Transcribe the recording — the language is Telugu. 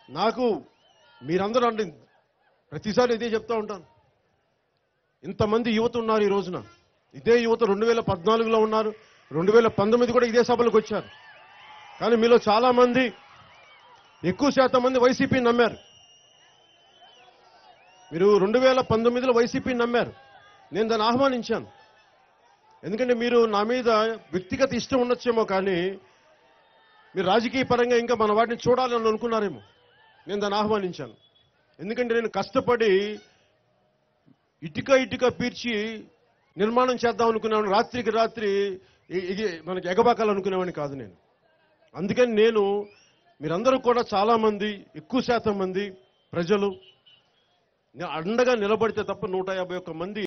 నాకు మీరందరూ అంటే ప్రతిసారి ఇదే చెప్తా ఉంటాను ఇంతమంది యువత ఉన్నారు ఈ రోజున ఇదే యువత రెండు వేల పద్నాలుగులో ఉన్నారు రెండు వేల పంతొమ్మిది కూడా ఇదే సభలకు వచ్చారు కానీ మీలో చాలా మంది ఎక్కువ శాతం మంది వైసీపీని నమ్మారు మీరు రెండు వేల పంతొమ్మిదిలో వైసీపీని నమ్మారు నేను దాన్ని ఆహ్వానించాను ఎందుకంటే మీరు నా మీద వ్యక్తిగత ఇష్టం ఉండొచ్చేమో కానీ మీరు రాజకీయ పరంగా ఇంకా మన వాటిని చూడాలని అనుకున్నారేమో నేను దాన్ని ఆహ్వానించాను ఎందుకంటే నేను కష్టపడి ఇటుక ఇటుక పీర్చి నిర్మాణం చేద్దాం అనుకున్నాను రాత్రికి రాత్రి ఇ- ఇది మనకి ఎగబాకాలు అనుకునేవాడిని కాదు నేను అందుకని నేను మీరందరూ కూడా చాలా మంది ఎక్కువ శాతం మంది ప్రజలు నే- అండగా నిలబడితే తప్ప నూట యాభై ఒక్క మంది